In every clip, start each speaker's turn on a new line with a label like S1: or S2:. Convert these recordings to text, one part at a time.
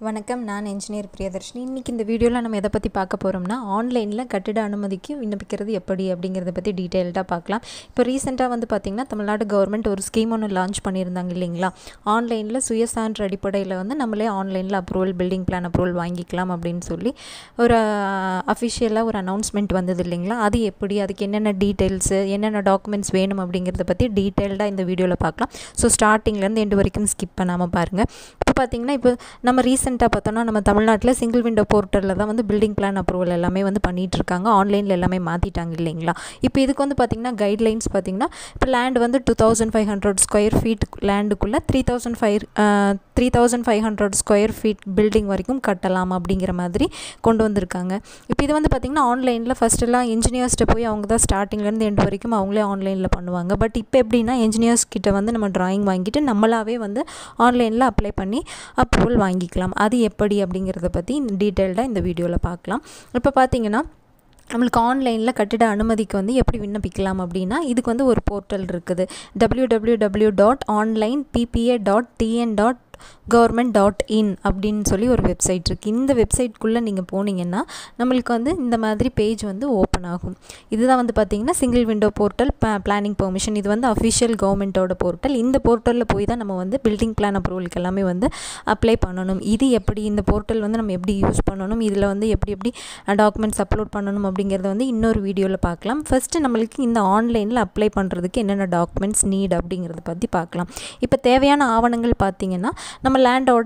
S1: வணக்கம் நான் என்ஜினியர் பிரியதர்ஷினி இன்றைக்கி இந்த வீடியோவில் நம்ம எதை பற்றி பார்க்க போகிறோம்னா ஆன்லைனில் கட்டிட அனுமதிக்கு விண்ணப்பிக்கிறது எப்படி அப்படிங்கிறத பற்றி டீட்டெயில்டாக பார்க்கலாம் இப்போ ரீசெண்டாக வந்து பார்த்திங்கன்னா தமிழ்நாடு கவர்மெண்ட் ஒரு ஸ்கீம் ஒன்று லான்ச் பண்ணியிருந்தாங்க இல்லைங்களா ஆன்லைனில் சுயசான்று அடிப்படையில் வந்து நம்மளே ஆன்லைனில் அப்ரூவல் பில்டிங் பிளான் அப்ரூவல் வாங்கிக்கலாம் அப்படின்னு சொல்லி ஒரு அஃபிஷியலாக ஒரு அனௌன்ஸ்மெண்ட் வந்தது இல்லைங்களா அது எப்படி அதுக்கு என்னென்ன டீட்டெயில்ஸு என்னென்ன டாக்குமெண்ட்ஸ் வேணும் அப்படிங்கிறத பற்றி டீட்டெயில்டாக இந்த வீடியோவில் பார்க்கலாம் ஸோ ஸ்டார்டிங்லேருந்து எண்டு வரைக்கும் ஸ்கிப் பண்ணாமல் பாருங்கள் இப்போ பார்த்திங்கன்னா இப்போ நம்ம ரீசெண்டாக பார்த்தோன்னா நம்ம தமிழ்நாட்டில் சிங்கிள் விண்டோ போர்ட்டலில் தான் வந்து பில்டிங் பிளான் அப்ரூவல் எல்லாமே வந்து பண்ணிகிட்டு இருக்காங்க ஆன்லைனில் எல்லாமே மாற்றிட்டாங்க இல்லைங்களா இப்போ இதுக்கு வந்து பார்த்திங்கன்னா கைட்லைன்ஸ் பார்த்திங்கன்னா இப்போ லேண்ட் வந்து two thousand five hundred square feet லேண்டுக்குள்ளே three thousand five three thousand five hundred square feet building வரைக்கும் கட்டலாம் அப்படிங்கிற மாதிரி கொண்டு வந்திருக்காங்க இப்போ இது வந்து பார்த்திங்கன்னா ஆன்லைனில் ஃபஸ்ட்டெல்லாம் இன்ஜினியர்ஸ்கிட்ட போய் அவங்க தான் ஸ்டார்டிங்லேருந்து எண்டு வரைக்கும் அவங்களே ஆன்லைனில் பண்ணுவாங்க பட் இப்போ எப்படின்னா இன்ஜினியர்ஸ் கிட்ட வந்து நம்ம ட்ராயிங் வாங்கிட்டு நம்மளாவே வந்து ஆன்லைனில் அப்ளை பண்ணி அப்ரூவல் வாங்கிக்கலாம் அது எப்படி அப்படிங்கிறத பற்றி டீட்டெயில்டாக இந்த வீடியோவில் பார்க்கலாம் இப்போ பார்த்தீங்கன்னா நம்மளுக்கு ஆன்லைனில் கட்டிட அனுமதிக்கு வந்து எப்படி விண்ணப்பிக்கலாம் அப்படின்னா இதுக்கு வந்து ஒரு போர்ட்டல் இருக்குது W W W dot online BPA dot TN dot government dot in அப்படின்னு சொல்லி ஒரு வெப்சைட் இருக்குது இந்த வெப்சைட்குள்ளே நீங்கள் போனீங்கன்னா நம்மளுக்கு வந்து இந்த மாதிரி பேஜ் வந்து ஓப்பன் ஆகும் இதுதான் வந்து பார்த்திங்கன்னா single window portal planning permission இது வந்து அஃபிஷியல் கவர்மெண்ட்டோட போர்ட்டல் இந்த போர்ட்டலில் போய் தான் நம்ம வந்து பில்டிங் பிளான் அப்ரூவலுக்கு எல்லாமே வந்து அப்ளை பண்ணணும் இது எப்படி இந்த போர்ட்டல் வந்து நம்ம எப்படி யூஸ் பண்ணணும் இதில் வந்து எப்படி எப்படி டாக்குமெண்ட்ஸ் அப்லோட் பண்ணணும் அப்படிங்கிறத வந்து இன்னொரு வீடியோவில் பார்க்கலாம் ஃபஸ்ட்டு நம்மளுக்கு இந்த ஆன்லைனில் அப்ளை பண்ணுறதுக்கு என்னென்ன டாக்குமெண்ட்ஸ் நீட் அப்படிங்கிறத பற்றி பார்க்கலாம் இப்போ தேவையான ஆவணங்கள் பார்த்திங்கன்னா நம்ம லேண்டோட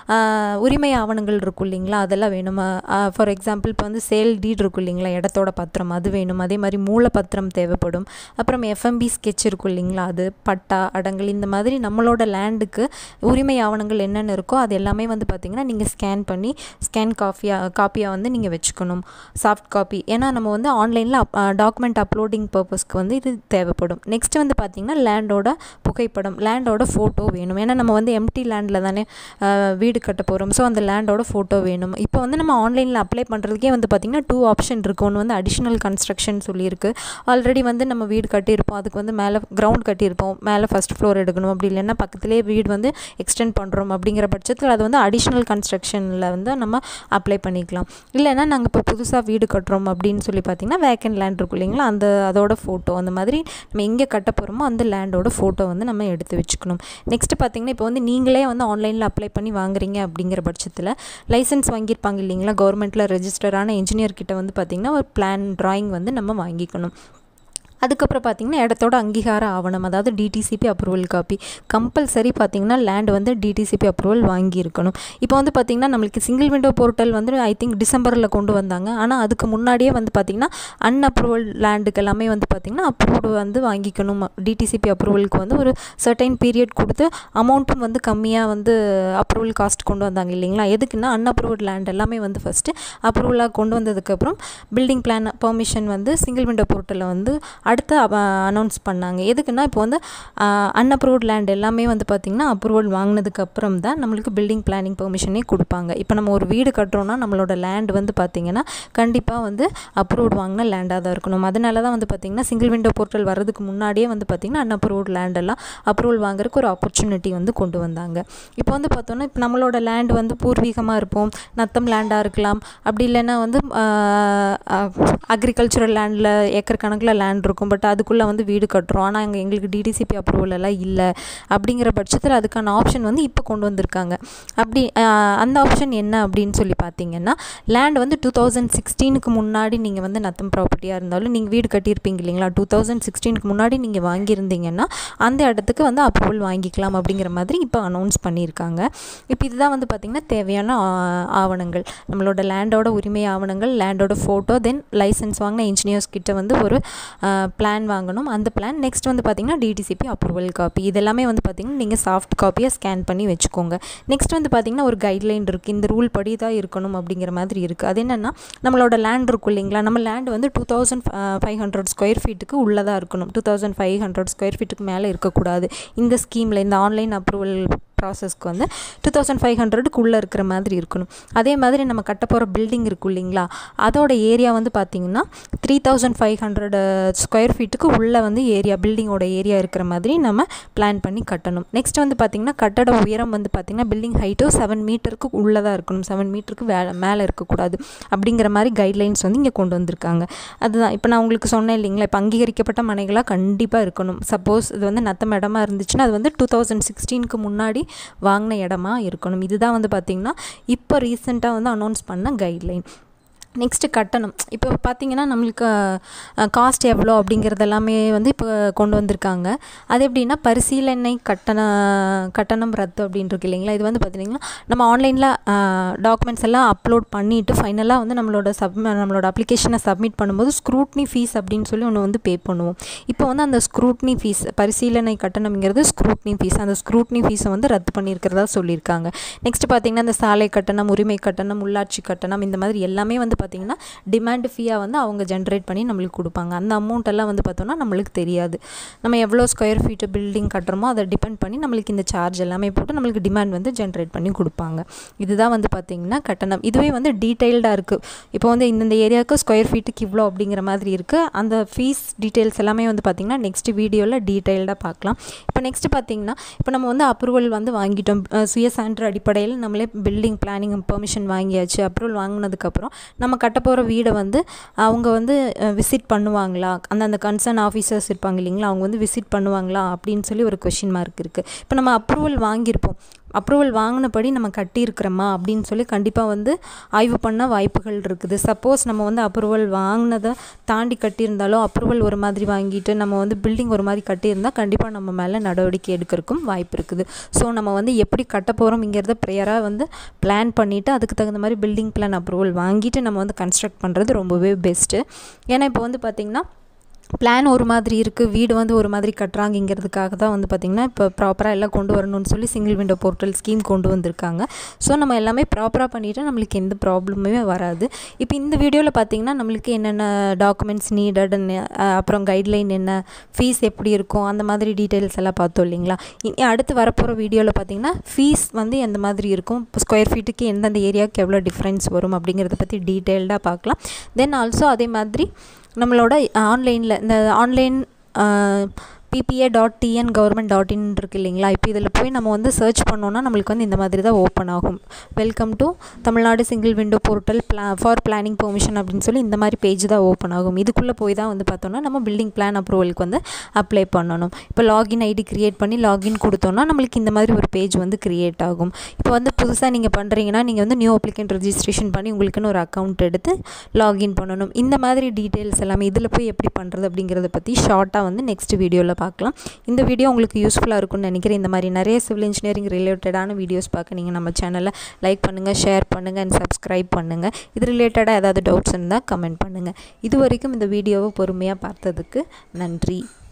S1: உரிமை ஆவணங்கள் இருக்கும் இல்லைங்களா அதெல்லாம் வேணும் ஃபார் எக்ஸாம்பிள் இப்போ வந்து சேல் டீட் இருக்கும் இல்லைங்களா இடத்தோட பத்திரம் அது வேணும் அதே மாதிரி மூலப்பத்திரம் தேவைப்படும் அப்புறம் எஃப்எம்பி ஸ்கெட்ச் இருக்கும் இல்லைங்களா அது பட்டா அடங்கல் இந்த மாதிரி நம்மளோட லேண்டுக்கு உரிமை ஆவணங்கள் என்னென்ன இருக்கோ அது எல்லாமே வந்து பார்த்திங்கன்னா நீங்கள் ஸ்கேன் பண்ணி ஸ்கேன் காப்பியாக காப்பியாக வந்து நீங்கள் வச்சுக்கணும் சாஃப்ட் காப்பி ஏன்னா நம்ம வந்து ஆன்லைனில் டாக்குமெண்ட் அப்லோடிங் பர்பஸ்க்கு வந்து இது தேவைப்படும் நெக்ஸ்ட் வந்து பார்த்திங்கன்னா லேண்டோட புகைப்படம் லேண்டோட ஃபோட்டோ வேணும் ஏன்னா நம்ம வந்து எம்டி லேண்டில் தானே வீடு கட்ட போகிறோம் ஸோ அந்த லேண்டோட ஃபோட்டோ வேணும் இப்போ வந்து நம்ம ஆன்லைனில் அப்ளை பண்ணுறதுக்கே வந்து பார்த்திங்கன்னா டூ ஆப்ஷன் இருக்குது ஒன்று வந்து அடிஷ்னல் கன்ஸ்ட்ரக்ஷன் சொல்லியிருக்கு ஆல்ரெடி வந்து நம்ம வீடு கட்டியிருப்போம் அதுக்கு வந்து மேலே கிரவுண்ட் கட்டியிருப்போம் மேலே ஃபஸ்ட் ஃப்ளோர் எடுக்கணும் அப்படி இல்லைன்னா பக்கத்துலேயே வீடு வந்து எக்ஸ்டெண்ட் பண்ணுறோம் அப்படிங்கிற பட்சத்தில் அது வந்து அடிஷ்னல் கன்ஸ்ட்ரக்ஷனில் வந்து நம்ம அப்ளை பண்ணிக்கலாம் இல்லைன்னா நாங்கள் இப்போ புதுசாக வீடு கட்டுறோம் அப்படின்னு சொல்லி பார்த்திங்கன்னா வேக்கண்ட் லேண்ட் இருக்கும் இல்லைங்களா அந்த அதோட ஃபோட்டோ அந்த மாதிரி நம்ம எங்கே கட்ட போகிறோமோ அந்த லேண்டோட ஃபோட்டோ வந்து நம்ம எடுத்து வச்சுக்கணும் நெக்ஸ்ட்டு பார்த்திங்கன்னா இப்போ வந்து நீங்களே வந்து ஆன்லைனில் அப்ளை பண்ணி வாங்குறீங்க அப்படிங்கிற பட்சத்தில் லைசன்ஸ் வாங்கியிருப்பாங்க இல்லைங்களா கவர்மெண்ட்டில் ரெஜிஸ்டரான இன்ஜினியர் கிட்ட வந்து பார்த்திங்கன்னா ஒரு பிளான் ட்ராயிங் வந்து நம்ம வாங்கிக்கணும் அதுக்கப்புறம் பார்த்திங்கன்னா இடத்தோட அங்கீகார ஆவணம் அதாவது டிடிசிபி அப்ரூவல் காப்பி கம்பல்சரி பார்த்திங்கன்னா லேண்ட் வந்து டிடிசிபி அப்ரூவல் வாங்கியிருக்கணும் இப்போ வந்து பார்த்திங்கன்னா நம்மளுக்கு சிங்கிள் விண்டோ போர்ட்டல் வந்து ஐ திங்க் டிசம்பரில் கொண்டு வந்தாங்க ஆனால் அதுக்கு முன்னாடியே வந்து பார்த்திங்கன்னா அன்அப்ரூவல் லேண்டுக்கு எல்லாமே வந்து பார்த்திங்கன்னா அப்ரூவ் வந்து வாங்கிக்கணும் டிடிசிபி அப்ரூவலுக்கு வந்து ஒரு சர்டைன் பீரியட் கொடுத்து அமௌண்ட்டும் வந்து கம்மியாக வந்து அப்ரூவல் காஸ்ட் கொண்டு வந்தாங்க இல்லைங்களா எதுக்குன்னா அன்அப்ரூவல் லேண்ட் எல்லாமே வந்து ஃபஸ்ட்டு அப்ரூவலாக கொண்டு வந்ததுக்கப்புறம் பில்டிங் பிளான் பெர்மிஷன் வந்து சிங்கிள் விண்டோ போர்ட்டலில் வந்து அடுத்து அனௌன்ஸ் பண்ணாங்க எதுக்குன்னா இப்போ வந்து அன்அப்ரூவ்ட் லேண்ட் எல்லாமே வந்து பார்த்திங்கன்னா அப்ரூவல் வாங்கினதுக்கு அப்புறம் தான் நம்மளுக்கு பில்டிங் பிளானிங் பெர்மிஷனே கொடுப்பாங்க இப்போ நம்ம ஒரு வீடு கட்டுறோன்னா நம்மளோட லேண்ட் வந்து பார்த்திங்கன்னா கண்டிப்பாக வந்து அப்ரூவ்ட் வாங்கின லேண்டாக தான் இருக்கணும் அதனால தான் வந்து பார்த்திங்கன்னா சிங்கிள் விண்டோ போர்ட்டல் வரதுக்கு முன்னாடியே வந்து பார்த்திங்கன்னா அன்அப்ரூவ்ட் லேண்டெல்லாம் அப்ரூவல் வாங்குறதுக்கு ஒரு ஆப்பர்ச்சுனிட்டி வந்து கொண்டு வந்தாங்க இப்போ வந்து பார்த்தோன்னா இப்போ நம்மளோட லேண்ட் வந்து பூர்வீகமாக இருப்போம் நத்தம் லேண்டாக இருக்கலாம் அப்படி இல்லைன்னா வந்து அக்ரிகல்ச்சுரல் லேண்டில் ஏக்கர் கணக்கில் லேண்ட் இருக்கும் பட் அதுக்குள்ளே வந்து வீடு கட்டுறோம் ஆனால் அங்கே எங்களுக்கு டிடிசிபி அப்ரூவல் எல்லாம் இல்லை அப்படிங்கிற பட்சத்தில் அதுக்கான ஆப்ஷன் வந்து இப்போ கொண்டு வந்திருக்காங்க அப்படி அந்த ஆப்ஷன் என்ன அப்படின்னு சொல்லி பார்த்தீங்கன்னா லேண்ட் வந்து டூ தௌசண்ட் சிக்ஸ்டீனுக்கு முன்னாடி நீங்கள் வந்து நத்தம் ப்ராப்பர்ட்டியாக இருந்தாலும் நீங்கள் வீடு கட்டியிருப்பீங்க இல்லைங்களா டூ தௌசண்ட் சிக்ஸ்டீனுக்கு முன்னாடி நீங்கள் வாங்கியிருந்தீங்கன்னா அந்த இடத்துக்கு வந்து அப்ரூவல் வாங்கிக்கலாம் அப்படிங்கிற மாதிரி இப்போ அனௌன்ஸ் பண்ணியிருக்காங்க இப்போ இதுதான் வந்து பார்த்திங்கன்னா தேவையான ஆவணங்கள் நம்மளோட லேண்டோட உரிமை ஆவணங்கள் லேண்டோட ஃபோட்டோ தென் லைசன்ஸ் வாங்கின இன்ஜினியர்ஸ் கிட்ட வந்து ஒரு பிளான் வாங்கணும் அந்த பிளான் நெக்ஸ்ட் வந்து பார்த்திங்கன்னா டிடிசிபி அப்ரூவல் காப்பி இதெல்லாமே வந்து பார்த்திங்கன்னா நீங்கள் சாஃப்ட் காப்பியாக ஸ்கேன் பண்ணி வச்சுக்கோங்க நெக்ஸ்ட் வந்து பார்த்திங்கன்னா ஒரு கைட்லைன் இருக்குது இந்த ரூல் படி தான் இருக்கணும் அப்படிங்கிற மாதிரி இருக்குது அது என்னென்னா நம்மளோட லேண்ட் இருக்கும் இல்லைங்களா நம்ம லேண்ட் வந்து two thousand five hundred square ஃபீட்டுக்கு உள்ளதாக இருக்கணும் two thousand five hundred square ஃபீட்டுக்கு மேலே இருக்கக்கூடாது இந்த ஸ்கீமில் இந்த ஆன்லைன் அப்ரூவல் ப்ராசஸ்க்கு வந்து டூ தௌசண்ட் ஃபைவ் ஹண்ட்ரடுக்குள்ளே இருக்கிற மாதிரி இருக்கணும் அதே மாதிரி நம்ம கட்ட போகிற பில்டிங் இருக்கும் இல்லைங்களா அதோட ஏரியா வந்து பார்த்திங்கன்னா three thousand five hundred square ஃபீட்டுக்கு உள்ளே வந்து ஏரியா பில்டிங்கோட ஏரியா இருக்கிற மாதிரி நம்ம பிளான் பண்ணி கட்டணும் நெக்ஸ்ட் வந்து பார்த்திங்கன்னா கட்டட உயரம் வந்து பார்த்திங்கன்னா பில்டிங் ஹைட்டும் செவன் மீட்டருக்கு உள்ளே தான் இருக்கணும் செவன் மீட்டருக்கு வே மேலே இருக்கக்கூடாது அப்படிங்கிற மாதிரி கைட்லைன்ஸ் வந்து இங்கே கொண்டு வந்திருக்காங்க அதுதான் இப்போ நான் உங்களுக்கு சொன்னேன் இல்லைங்களா இப்போ அங்கீகரிக்கப்பட்ட மனைகளாக கண்டிப்பாக இருக்கணும் சப்போஸ் இது வந்து நத்தம் இடமா இருந்துச்சுன்னா அது வந்து டூ தௌசண்ட் சிக்ஸ்டீனுக்கு முன்னாடி வாங்கின இடமா இருக்கணும் இதுதான் வந்து பார்த்திங்கன்னா இப்போ ரீசெண்டாக வந்து அனௌன்ஸ் பண்ண கைட்லைன் நெக்ஸ்ட்டு கட்டணம் இப்போ பார்த்தீங்கன்னா நம்மளுக்கு காஸ்ட் எவ்வளோ அப்படிங்கிறது எல்லாமே வந்து இப்போ கொண்டு வந்திருக்காங்க அது எப்படின்னா பரிசீலனை கட்டண கட்டணம் ரத்து அப்படின்னு இருக்கு இல்லைங்களா இது வந்து பார்த்தீங்கன்னா நம்ம ஆன்லைனில் டாக்குமெண்ட்ஸ் எல்லாம் அப்லோட் பண்ணிவிட்டு ஃபைனலாக வந்து நம்மளோட சப் நம்மளோட அப்ளிகேஷனை சப்மிட் பண்ணும்போது ஸ்க்ரூட்னி ஃபீஸ் அப்படின்னு சொல்லி ஒன்று வந்து பே பண்ணுவோம் இப்போ வந்து அந்த ஸ்க்ரூட்னி ஃபீஸ் பரிசீலனை கட்டணம்ங்கிறது ஸ்க்ரூட்னி ஃபீஸ் அந்த ஸ்க்ரூட்னி ஃபீஸை வந்து ரத்து பண்ணியிருக்கிறதா சொல்லியிருக்காங்க நெக்ஸ்ட் பார்த்தீங்கன்னா இந்த சாலை கட்டணம் உரிமை கட்டணம் உள்ளாட்சி கட்டணம் இந்த மாதிரி எல்லாமே வந்து பார்த்திங்கன்னா டிமாண்ட் ஃபீயாக வந்து அவங்க ஜென்ரேட் பண்ணி நம்மளுக்கு கொடுப்பாங்க அந்த அமௌண்ட் எல்லாம் வந்து பார்த்தோன்னா நம்மளுக்கு தெரியாது நம்ம எவ்வளோ ஸ்கொயர் ஃபீட்டு பில்டிங் கட்டுறோமோ அதை டிபெண்ட் பண்ணி நம்மளுக்கு இந்த சார்ஜ் எல்லாமே போட்டு நம்மளுக்கு டிமாண்ட் வந்து ஜென்ரேட் பண்ணி கொடுப்பாங்க இதுதான் வந்து பார்த்திங்கன்னா கட்டணம் இதுவே வந்து டீட்டெயில்டாக இருக்குது இப்போ வந்து இந்தந்த ஏரியாவுக்கு ஸ்கொயர் ஃபீட்டுக்கு இவ்வளோ அப்படிங்கிற மாதிரி இருக்குது அந்த ஃபீஸ் டீட்டெயில்ஸ் எல்லாமே வந்து பார்த்திங்கன்னா நெக்ஸ்ட் வீடியோவில் டீட்டெயில்டாக பார்க்கலாம் இப்போ நெக்ஸ்ட் பார்த்திங்கன்னா இப்போ நம்ம வந்து அப்ரூவல் வந்து வாங்கிட்டோம் சுய சான்று அடிப்படையில் நம்மளே பில்டிங் பிளானிங் பெர்மிஷன் வாங்கியாச்சு அப்ரூவல் வாங்கினதுக்கப்புறம் நம்ம கட்ட போகிற வீடை வந்து அவங்க வந்து விசிட் பண்ணுவாங்களா அந்த அந்த கன்சர்ன் ஆஃபீஸர்ஸ் இருப்பாங்க இல்லைங்களா அவங்க வந்து விசிட் பண்ணுவாங்களா அப்படின்னு சொல்லி ஒரு கொஷின் மார்க் இருக்குது இப்போ நம்ம அப்ரூவல் வாங்கியிருப்போம் அப்ரூவல் வாங்கினபடி நம்ம கட்டியிருக்கிறோமா அப்படின்னு சொல்லி கண்டிப்பாக வந்து ஆய்வு பண்ண வாய்ப்புகள் இருக்குது சப்போஸ் நம்ம வந்து அப்ரூவல் வாங்கினதை தாண்டி கட்டியிருந்தாலும் அப்ரூவல் ஒரு மாதிரி வாங்கிட்டு நம்ம வந்து பில்டிங் ஒரு மாதிரி கட்டியிருந்தால் கண்டிப்பாக நம்ம மேலே நடவடிக்கை எடுக்கிறதுக்கும் வாய்ப்பு இருக்குது ஸோ நம்ம வந்து எப்படி கட்ட போகிறோம்ங்கிறத ப்ரேயராக வந்து பிளான் பண்ணிவிட்டு அதுக்கு தகுந்த மாதிரி பில்டிங் பிளான் அப்ரூவல் வாங்கிட்டு நம்ம வந்து கன்ஸ்ட்ரக்ட் பண்ணுறது ரொம்பவே பெஸ்ட்டு ஏன்னா இப்போ வந்து பார்த்திங்கன்னா பிளான் ஒரு மாதிரி இருக்குது வீடு வந்து ஒரு மாதிரி கட்டுறாங்கிறதுக்காக தான் வந்து பார்த்திங்கன்னா இப்போ ப்ராப்பராக எல்லாம் கொண்டு வரணும்னு சொல்லி சிங்கிள் விண்டோ போர்ட்டல் ஸ்கீம் கொண்டு வந்திருக்காங்க ஸோ நம்ம எல்லாமே ப்ராப்பராக பண்ணிவிட்டு நம்மளுக்கு எந்த ப்ராப்ளமுமே வராது இப்போ இந்த வீடியோவில் பார்த்திங்கன்னா நம்மளுக்கு என்னென்ன டாக்குமெண்ட்ஸ் நீடட்னு அப்புறம் கைட்லைன் என்ன ஃபீஸ் எப்படி இருக்கும் அந்த மாதிரி டீட்டெயில்ஸ் எல்லாம் பார்த்தோம் இல்லைங்களா அடுத்து வரப்போகிற வீடியோவில் பார்த்திங்கன்னா ஃபீஸ் வந்து எந்த மாதிரி இருக்கும் இப்போ ஸ்கொயர் ஃபீட்டுக்கு எந்தெந்த ஏரியாவுக்கு எவ்வளோ டிஃப்ரென்ஸ் வரும் அப்படிங்கிறத பற்றி டீட்டெயில்டாக பார்க்கலாம் தென் ஆல்சோ அதே மாதிரி நம்மளோட ஆன்லைனில் இந்த online BPA dot TN government dot in இருக்கு இல்லைங்களா இப்போ இதில் போய் நம்ம வந்து சர்ச் பண்ணோன்னா நம்மளுக்கு வந்து இந்த மாதிரி தான் ஓப்பன் ஆகும் welcome to Tamil Nadu single window portal பிளா ஃபார் பிளானிங் பெர்மிஷன் அப்படின்னு சொல்லி இந்த மாதிரி பேஜ் தான் ஓப்பன் ஆகும் இதுக்குள்ளே போய் தான் வந்து பார்த்தோன்னா நம்ம பில்டிங் பிளான் அப்ரூவலுக்கு வந்து அப்ளை பண்ணணும் இப்போ லாகின் ஐடி க்ரியேட் பண்ணி லாகின் கொடுத்தோன்னா நம்மளுக்கு இந்த மாதிரி ஒரு பேஜ் வந்து க்ரியேட் ஆகும் இப்போ வந்து புதுசாக நீங்கள் பண்ணுறீங்கன்னா நீங்கள் வந்து நியூ அப்ளிகண்ட் ரெஜிஸ்ட்ரேஷன் பண்ணி உங்களுக்குன்னு ஒரு அக்கௌண்ட் எடுத்து லாகின் பண்ணணும் இந்த மாதிரி டீட்டெயில்ஸ் எல்லாமே இதில் போய் எப்படி பண்ணுறது அப்படிங்கிறத பற்றி ஷார்ட்டாக வந்து நெக்ஸ்ட் வீடியோவில் பார்க்கலாம் இந்த வீடியோ உங்களுக்கு யூஸ்ஃபுல்லாக இருக்கும்னு நினைக்கிறேன் இந்த மாதிரி நிறைய சிவில் இன்ஜினியரிங் ரிலேட்டடான வீடியோஸ் பார்க்க நீங்கள் நம்ம சேனலை லைக் பண்ணுங்கள் ஷேர் பண்ணுங்கள் அண்ட் சப்ஸ்கிரைப் பண்ணுங்கள் இது ரிலேட்டடாக ஏதாவது டவுட்ஸ் இருந்தால் கமெண்ட் பண்ணுங்கள் இது வரைக்கும் இந்த வீடியோவை பொறுமையாக பார்த்ததுக்கு நன்றி